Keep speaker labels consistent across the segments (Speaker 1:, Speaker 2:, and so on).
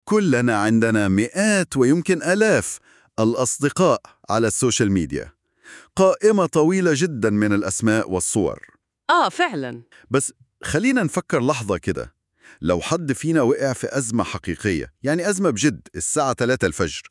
Speaker 1: كلنا عندنا مئات ويمكن آلاف الأصدقاء على السوشيال ميديا قائمة طويلة جدا من الأسماء والصور
Speaker 2: آه فعلا
Speaker 1: بس خلينا نفكر لحظة كده لو حد فينا وقع في أزمة حقيقية يعني أزمة بجد الساعة 3 الفجر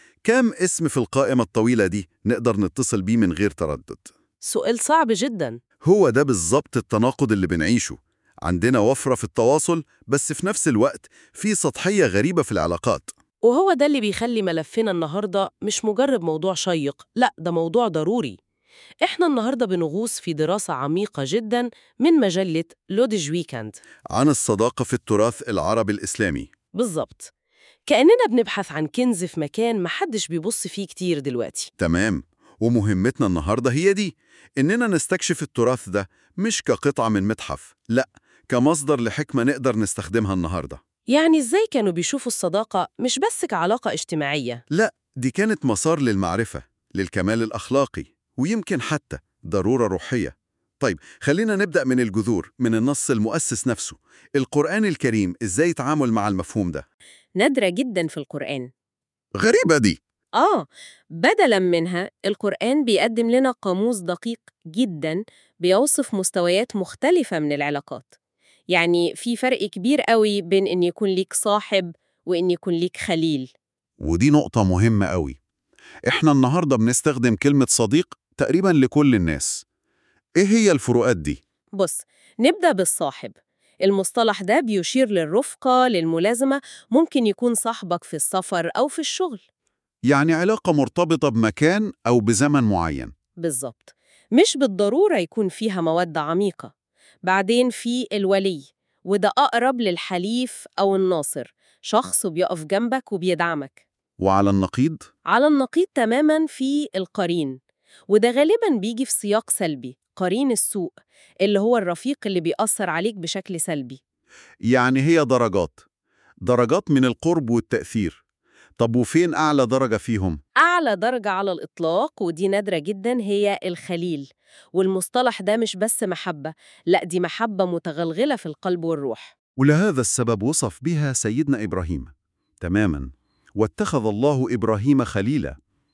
Speaker 1: كم اسم في القائمة الطويلة دي نقدر نتصل بيه من غير تردد
Speaker 2: سؤال صعب جدا
Speaker 1: هو ده بالظبط التناقض اللي بنعيشه عندنا وفرة في التواصل بس في نفس الوقت في سطحية غريبة في العلاقات
Speaker 2: وهو ده اللي بيخلي ملفنا النهاردة مش مجرد موضوع شيق لا ده موضوع ضروري إحنا النهاردة بنغوص في دراسة عميقة جدا من مجلة لودج ويكند
Speaker 1: عن الصداقة في التراث العربي الإسلامي
Speaker 2: بالظبط كأننا بنبحث عن كنز في مكان محدش بيبص فيه كتير دلوقتي
Speaker 1: تمام ومهمتنا النهاردة هي دي إننا نستكشف التراث ده مش كقطعة من متحف لا كمصدر لحكمة نقدر نستخدمها النهاردة
Speaker 2: يعني إزاي كانوا بيشوفوا الصداقة مش بس كعلاقة اجتماعية
Speaker 1: لا دي كانت مسار للمعرفة للكمال الأخلاقي ويمكن حتى ضرورة روحية طيب خلينا نبدأ من الجذور من النص المؤسس نفسه القرآن الكريم إزاي يتعامل مع المفهوم ده
Speaker 2: نادرة جدا في القرآن
Speaker 1: غريبة دي
Speaker 2: آه بدلاً منها القرآن بيقدم لنا قاموس دقيق جداً بيوصف مستويات مختلفة من العلاقات يعني في فرق كبير قوي بين إن يكون ليك صاحب وإن يكون ليك خليل
Speaker 1: ودي نقطة مهمة قوي إحنا النهاردة بنستخدم كلمة صديق تقريبا لكل الناس إيه هي الفروقات دي؟
Speaker 2: بص نبدأ بالصاحب المصطلح ده بيشير للرفقة للملازمة ممكن يكون صاحبك في السفر أو في الشغل
Speaker 1: يعني علاقة مرتبطة بمكان أو بزمن معين
Speaker 2: بالظبط مش بالضرورة يكون فيها مودة عميقة بعدين في الولي وده أقرب للحليف أو الناصر شخص بيقف جنبك وبيدعمك
Speaker 1: وعلى النقيض
Speaker 2: على النقيض تماما في القرين وده غالبا بيجي في سياق سلبي قرين السوء اللي هو الرفيق اللي بيأثر عليك بشكل سلبي
Speaker 1: يعني هي درجات درجات من القرب والتأثير طب وفين أعلى درجة فيهم؟
Speaker 2: أعلى درجة على الإطلاق ودي نادرة جدا هي الخليل والمصطلح ده مش بس محبة لا دي محبة متغلغلة في القلب والروح
Speaker 1: ولهذا السبب وصف بها سيدنا إبراهيم تماما واتخذ الله إبراهيم خليلا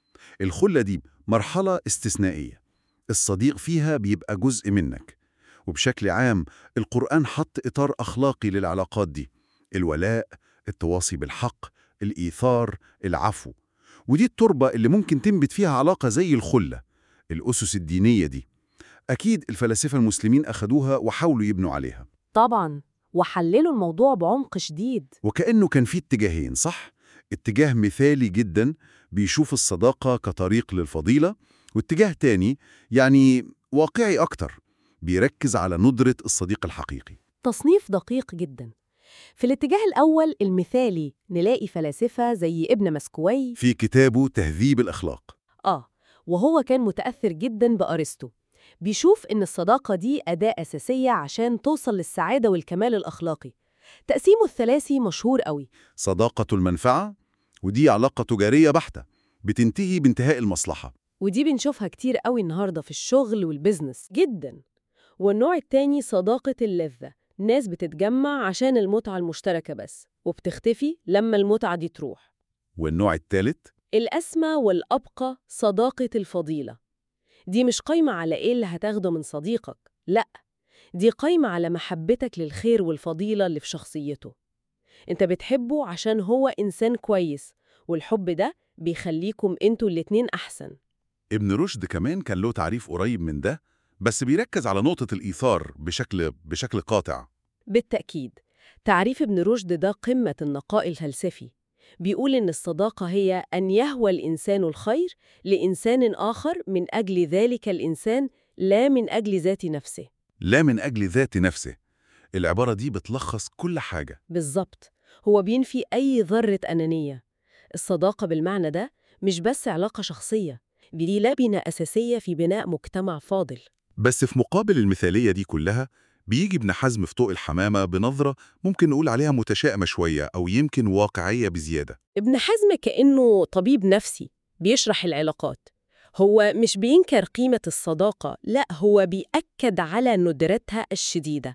Speaker 1: الخلة دي مرحلة استثنائية الصديق فيها بيبقى جزء منك وبشكل عام القرآن حط إطار أخلاقي للعلاقات دي الولاء التواصي بالحق الإيثار العفو ودي التربة اللي ممكن تنبت فيها علاقة زي الخلة الأسس الدينية دي أكيد الفلاسفة المسلمين أخدوها وحاولوا يبنوا عليها
Speaker 2: طبعا وحللوا الموضوع بعمق شديد
Speaker 1: وكأنه كان في اتجاهين صح؟ اتجاه مثالي جدا بيشوف الصداقة كطريق للفضيلة واتجاه تاني يعني واقعي أكتر بيركز على ندرة الصديق الحقيقي
Speaker 2: تصنيف دقيق جدا في الاتجاه الأول المثالي نلاقي فلاسفة زي ابن مسكوي
Speaker 1: في كتابه تهذيب الأخلاق
Speaker 2: آه وهو كان متأثر جدا بأرسطو بيشوف إن الصداقة دي أداة أساسية عشان توصل للسعادة والكمال الأخلاقي تقسيمه الثلاثي مشهور قوي
Speaker 1: صداقة المنفعة ودي علاقة تجارية بحتة بتنتهي بانتهاء المصلحة
Speaker 2: ودي بنشوفها كتير قوي النهاردة في الشغل والبزنس جدا والنوع التاني صداقة اللذة ناس بتتجمع عشان المتعة المشتركة بس وبتختفي لما المتعة دي تروح
Speaker 1: والنوع الثالث
Speaker 2: الأسمى والأبقى صداقة الفضيلة دي مش قايمة على إيه اللي هتاخده من صديقك لأ دي قايمة على محبتك للخير والفضيلة اللي في شخصيته انت بتحبه عشان هو إنسان كويس والحب ده بيخليكم انتوا الاتنين أحسن
Speaker 1: ابن رشد كمان كان له تعريف قريب من ده بس بيركز على نقطة الإيثار بشكل بشكل قاطع
Speaker 2: بالتأكيد تعريف ابن رشد ده قمة النقاء الفلسفي بيقول إن الصداقة هي أن يهوى الإنسان الخير لإنسان آخر من أجل ذلك الإنسان لا من أجل ذات نفسه
Speaker 1: لا من أجل ذات نفسه العبارة دي بتلخص كل حاجة
Speaker 2: بالظبط هو بينفي أي ذرة أنانية الصداقة بالمعنى ده مش بس علاقة شخصية دي لبنة أساسية في بناء مجتمع فاضل
Speaker 1: بس في مقابل المثالية دي كلها بيجي ابن حزم في طوق الحمامة بنظرة ممكن نقول عليها متشائمة شوية أو يمكن واقعية بزيادة
Speaker 2: ابن حزم كأنه طبيب نفسي بيشرح العلاقات هو مش بينكر قيمة الصداقة لا هو بيأكد على ندرتها الشديدة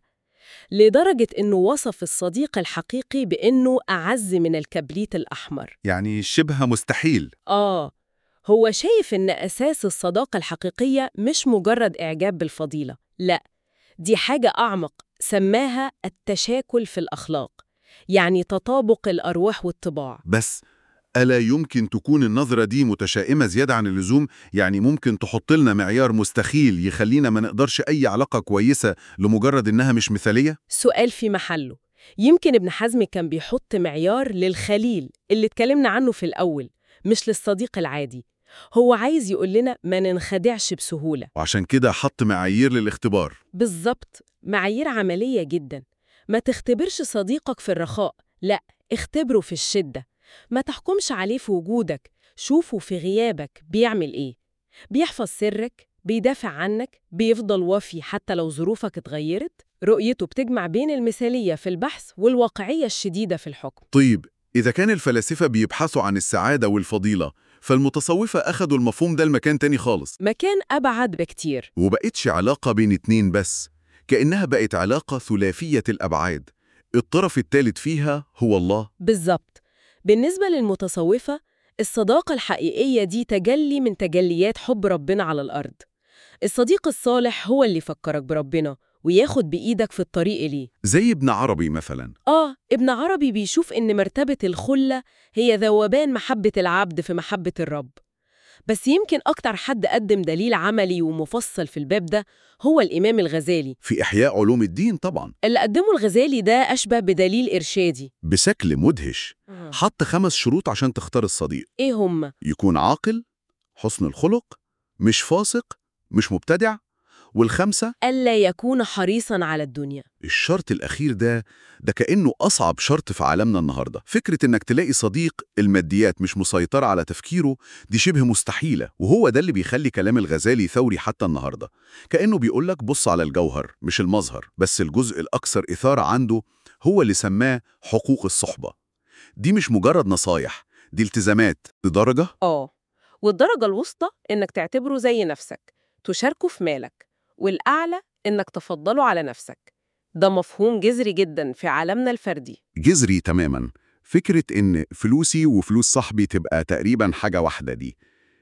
Speaker 2: لدرجة إنه وصف الصديق الحقيقي بإنه أعز من الكبريت الأحمر
Speaker 1: يعني شبه مستحيل
Speaker 2: آه هو شايف إن أساس الصداقة الحقيقية مش مجرد إعجاب بالفضيلة لا دي حاجة أعمق سماها التشاكل في الأخلاق يعني تطابق الأرواح والطباع
Speaker 1: بس ألا يمكن تكون النظرة دي متشائمة زيادة عن اللزوم؟ يعني ممكن تحط لنا معيار مستخيل يخلينا ما نقدرش أي علاقة كويسة لمجرد إنها مش مثالية؟
Speaker 2: سؤال في محله يمكن ابن حزم كان بيحط معيار للخليل اللي اتكلمنا عنه في الأول مش للصديق العادي هو عايز يقول لنا ما ننخدعش بسهولة
Speaker 1: وعشان كده حط معايير للاختبار
Speaker 2: بالظبط معايير عملية جدا ما تختبرش صديقك في الرخاء لا اختبره في الشدة ما تحكمش عليه في وجودك شوفه في غيابك بيعمل ايه بيحفظ سرك بيدافع عنك بيفضل وفي حتى لو ظروفك اتغيرت رؤيته بتجمع بين المثالية في البحث والواقعية الشديدة في الحكم
Speaker 1: طيب إذا كان الفلاسفة بيبحثوا عن السعادة والفضيلة فالمتصوفة أخدوا المفهوم ده لمكان تاني خالص
Speaker 2: مكان أبعد بكتير
Speaker 1: وبقتش علاقة بين اتنين بس كأنها بقت علاقة ثلاثية الأبعاد الطرف الثالث فيها هو الله
Speaker 2: بالظبط بالنسبة للمتصوفة الصداقة الحقيقية دي تجلي من تجليات حب ربنا على الأرض الصديق الصالح هو اللي يفكرك بربنا وياخد بإيدك في الطريق ليه
Speaker 1: زي ابن عربي مثلا
Speaker 2: آه ابن عربي بيشوف إن مرتبة الخلة هي ذوبان محبة العبد في محبة الرب بس يمكن أكتر حد قدم دليل عملي ومفصل في الباب ده هو الإمام الغزالي
Speaker 1: في إحياء علوم الدين طبعا
Speaker 2: اللي قدمه الغزالي ده أشبه بدليل إرشادي
Speaker 1: بشكل مدهش حط خمس شروط عشان تختار الصديق
Speaker 2: إيه هم؟
Speaker 1: يكون عاقل حسن الخلق مش فاسق مش مبتدع والخمسة
Speaker 2: ألا يكون حريصا على الدنيا
Speaker 1: الشرط الأخير ده ده كأنه أصعب شرط في عالمنا النهاردة فكرة إنك تلاقي صديق الماديات مش مسيطرة على تفكيره دي شبه مستحيلة وهو ده اللي بيخلي كلام الغزالي ثوري حتى النهاردة كأنه بيقولك بص على الجوهر مش المظهر بس الجزء الأكثر إثارة عنده هو اللي سماه حقوق الصحبة دي مش مجرد نصايح دي التزامات لدرجة
Speaker 2: آه والدرجة الوسطى إنك تعتبره زي نفسك تشاركه في مالك والأعلى إنك تفضله على نفسك ده مفهوم جذري جدا في عالمنا الفردي
Speaker 1: جذري تماما فكرة إن فلوسي وفلوس صاحبي تبقى تقريبا حاجة واحدة دي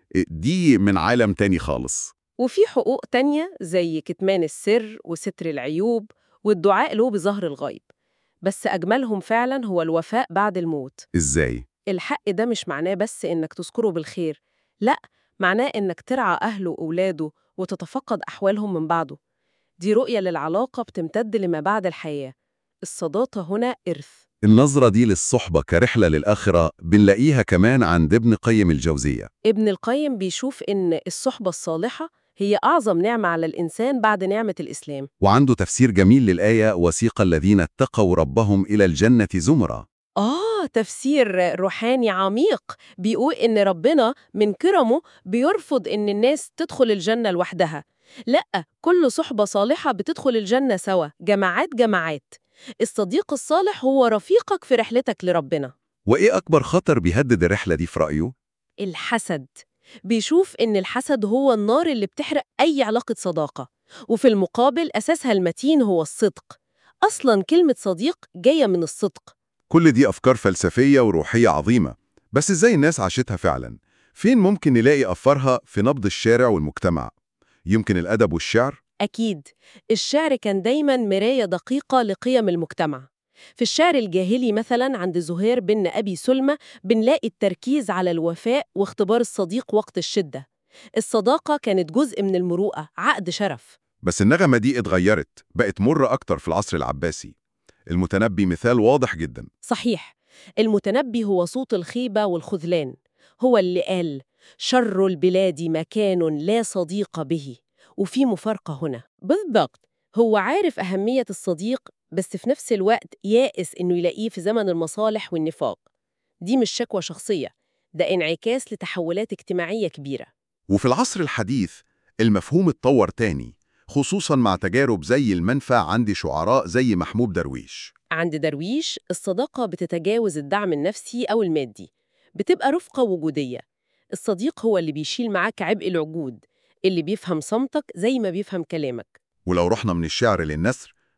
Speaker 1: دي من عالم تاني خالص
Speaker 2: وفي حقوق تانية زي كتمان السر وستر العيوب والدعاء له بظهر الغيب بس أجملهم فعلا هو الوفاء بعد الموت
Speaker 1: إزاي؟
Speaker 2: الحق ده مش معناه بس إنك تذكره بالخير لا معناه إنك ترعى أهله وأولاده وتتفقد أحوالهم من بعده دي رؤية للعلاقة بتمتد لما بعد الحياة الصداقة هنا إرث
Speaker 1: النظرة دي للصحبة كرحلة للآخرة بنلاقيها كمان عند ابن قيم الجوزية
Speaker 2: ابن القيم بيشوف إن الصحبة الصالحة هي أعظم نعمة على الإنسان بعد نعمة الإسلام
Speaker 1: وعنده تفسير جميل للآية وسيق الذين اتقوا ربهم إلى الجنة زمرا
Speaker 2: آه تفسير روحاني عميق بيقول إن ربنا من كرمه بيرفض إن الناس تدخل الجنة لوحدها لأ كل صحبة صالحة بتدخل الجنة سوا جماعات جماعات الصديق الصالح هو رفيقك في رحلتك لربنا
Speaker 1: وإيه أكبر خطر بيهدد الرحلة دي في رأيه؟
Speaker 2: الحسد بيشوف إن الحسد هو النار اللي بتحرق أي علاقة صداقة وفي المقابل أساسها المتين هو الصدق أصلاً كلمة صديق جاية من الصدق
Speaker 1: كل دي أفكار فلسفية وروحية عظيمة بس إزاي الناس عاشتها فعلا؟ فين ممكن نلاقي أفكارها في نبض الشارع والمجتمع؟ يمكن الأدب والشعر؟
Speaker 2: أكيد الشعر كان دايماً مراية دقيقة لقيم المجتمع في الشعر الجاهلي مثلاً عند زهير بن أبي سلمى بنلاقي التركيز على الوفاء واختبار الصديق وقت الشدة الصداقة كانت جزء من المروءة عقد شرف
Speaker 1: بس النغمة دي اتغيرت بقت مرة أكتر في العصر العباسي المتنبي مثال واضح جدا
Speaker 2: صحيح المتنبي هو صوت الخيبة والخذلان هو اللي قال شر البلاد مكان لا صديق به وفي مفارقة هنا بالضبط هو عارف أهمية الصديق بس في نفس الوقت يائس إنه يلاقيه في زمن المصالح والنفاق دي مش شكوى شخصية ده انعكاس لتحولات اجتماعية كبيرة
Speaker 1: وفي العصر الحديث المفهوم اتطور تاني خصوصا مع تجارب زي المنفى عند شعراء زي محمود درويش
Speaker 2: عند درويش الصداقة بتتجاوز الدعم النفسي أو المادي بتبقى رفقة وجودية الصديق هو اللي بيشيل معاك عبء العجود اللي بيفهم صمتك زي ما بيفهم كلامك
Speaker 1: ولو رحنا من الشعر للنثر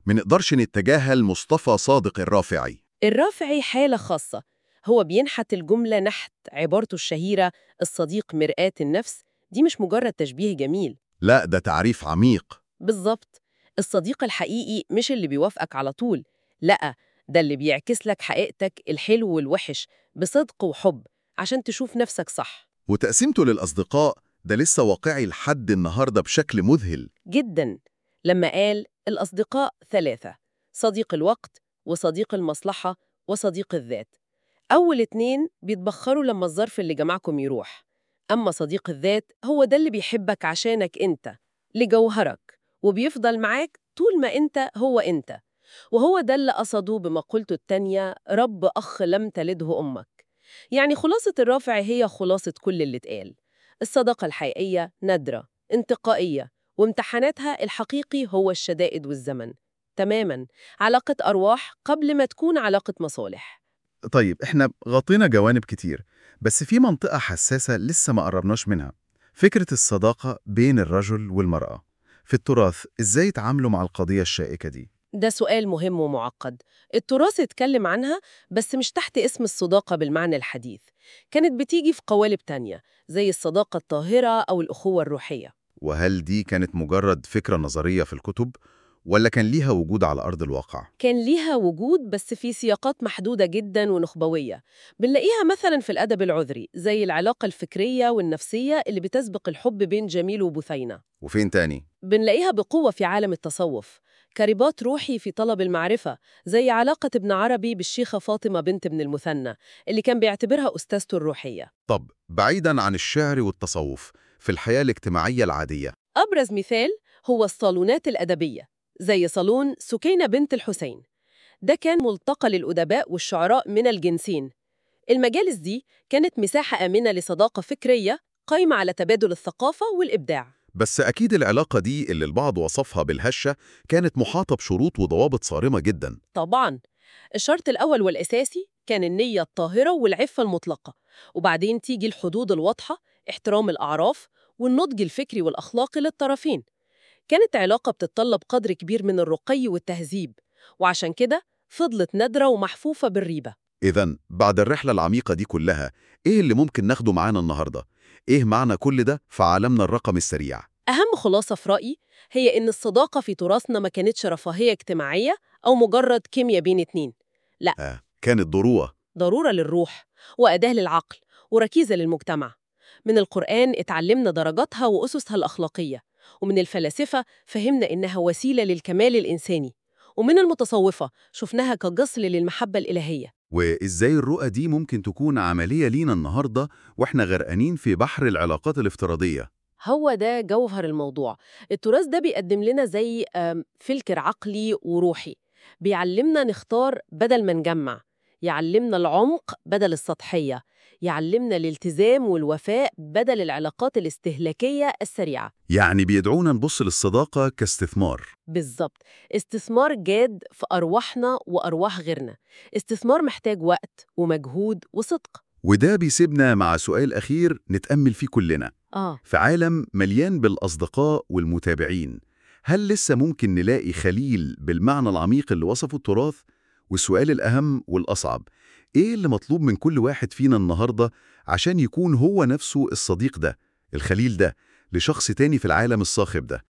Speaker 1: منقدرش نتجاهل مصطفى صادق الرافعي
Speaker 2: الرافعي حالة خاصة هو بينحت الجملة نحت عبارته الشهيرة الصديق مرآة النفس دي مش مجرد تشبيه جميل
Speaker 1: لا ده تعريف عميق
Speaker 2: بالظبط الصديق الحقيقي مش اللي بيوافقك على طول لأ ده اللي بيعكس لك حقيقتك الحلو والوحش بصدق وحب عشان تشوف نفسك صح
Speaker 1: وتقسيمته للأصدقاء ده لسه واقعي لحد النهاردة بشكل مذهل
Speaker 2: جدا لما قال الأصدقاء ثلاثة صديق الوقت وصديق المصلحة وصديق الذات أول اتنين بيتبخروا لما الظرف اللي جمعكم يروح أما صديق الذات هو ده اللي بيحبك عشانك أنت لجوهرك وبيفضل معاك طول ما أنت هو أنت وهو ده اللي قصده بمقولته التانية رب أخ لم تلده أمك يعني خلاصة الرافع هي خلاصة كل اللي اتقال الصداقة الحقيقية نادرة انتقائية وامتحاناتها الحقيقي هو الشدائد والزمن تماما علاقة أرواح قبل ما تكون علاقة مصالح
Speaker 3: طيب احنا غطينا جوانب كتير بس في منطقة حساسة لسه ما قربناش منها فكرة الصداقة بين الرجل والمرأة في التراث ازاي يتعاملوا مع القضية الشائكة دي
Speaker 2: ده سؤال مهم ومعقد التراث اتكلم عنها بس مش تحت اسم الصداقة بالمعنى الحديث كانت بتيجي في قوالب تانية زي الصداقة الطاهرة أو الأخوة الروحية
Speaker 3: وهل دي كانت مجرد فكرة نظرية في الكتب ولا كان ليها وجود على أرض الواقع؟
Speaker 2: كان ليها وجود بس في سياقات محدودة جدا ونخبوية بنلاقيها مثلا في الأدب العذري زي العلاقة الفكرية والنفسية اللي بتسبق الحب بين جميل وبثينة
Speaker 3: وفين تاني؟
Speaker 2: بنلاقيها بقوة في عالم التصوف كرباط روحي في طلب المعرفة زي علاقة ابن عربي بالشيخة فاطمة بنت ابن المثنى اللي كان بيعتبرها أستاذته الروحية
Speaker 1: طب بعيداً عن الشعر والتصوف في الحياة الاجتماعية العادية
Speaker 2: أبرز مثال هو الصالونات الأدبية زي صالون سكينة بنت الحسين ده كان ملتقى للأدباء والشعراء من الجنسين المجالس دي كانت مساحة آمنة لصداقة فكرية قايمة على تبادل الثقافة والإبداع
Speaker 1: بس أكيد العلاقة دي اللي البعض وصفها بالهشة كانت محاطة بشروط وضوابط صارمة جداً
Speaker 2: طبعاً الشرط الأول والأساسي كان النية الطاهرة والعفة المطلقة وبعدين تيجي الحدود الواضحة احترام الأعراف والنضج الفكري والأخلاقي للطرفين كانت علاقة بتتطلب قدر كبير من الرقي والتهذيب وعشان كده فضلت نادرة ومحفوفة بالريبة
Speaker 1: إذا بعد الرحلة العميقة دي كلها إيه اللي ممكن ناخده معانا النهاردة؟ إيه معنى كل ده في عالمنا الرقمي السريع؟
Speaker 2: أهم خلاصة في رأيي هي إن الصداقة في تراثنا ما كانتش رفاهية اجتماعية أو مجرد كيمياء بين اتنين
Speaker 1: آه كانت ضروة
Speaker 2: ضرورة للروح وأداة للعقل وركيزة للمجتمع من القرآن اتعلمنا درجاتها وأسسها الأخلاقية ومن الفلاسفة فهمنا إنها وسيلة للكمال الإنساني ومن المتصوفة شفناها كجسر للمحبة الإلهية
Speaker 1: وإزاي الرؤى دي ممكن تكون عملية لينا النهاردة وإحنا غرقانين في بحر العلاقات الافتراضية
Speaker 2: هو ده جوهر الموضوع التراث ده بيقدم لنا زي آم، فلتر عقلي وروحي بيعلمنا نختار بدل ما نجمع يعلمنا العمق بدل السطحية يعلمنا الالتزام والوفاء بدل العلاقات الاستهلاكية السريعة
Speaker 1: يعني بيدعونا نبص للصداقة كاستثمار
Speaker 2: بالظبط استثمار جاد في أرواحنا وأرواح غيرنا استثمار محتاج وقت ومجهود وصدق
Speaker 1: وده بيسيبنا مع سؤال أخير نتأمل فيه كلنا
Speaker 2: آه
Speaker 1: في عالم مليان بالأصدقاء والمتابعين هل لسه ممكن نلاقي خليل بالمعنى العميق اللي وصفه التراث؟ والسؤال الأهم والأصعب إيه اللي مطلوب من كل واحد فينا النهاردة عشان يكون هو نفسه الصديق ده الخليل ده لشخص تاني في العالم الصاخب ده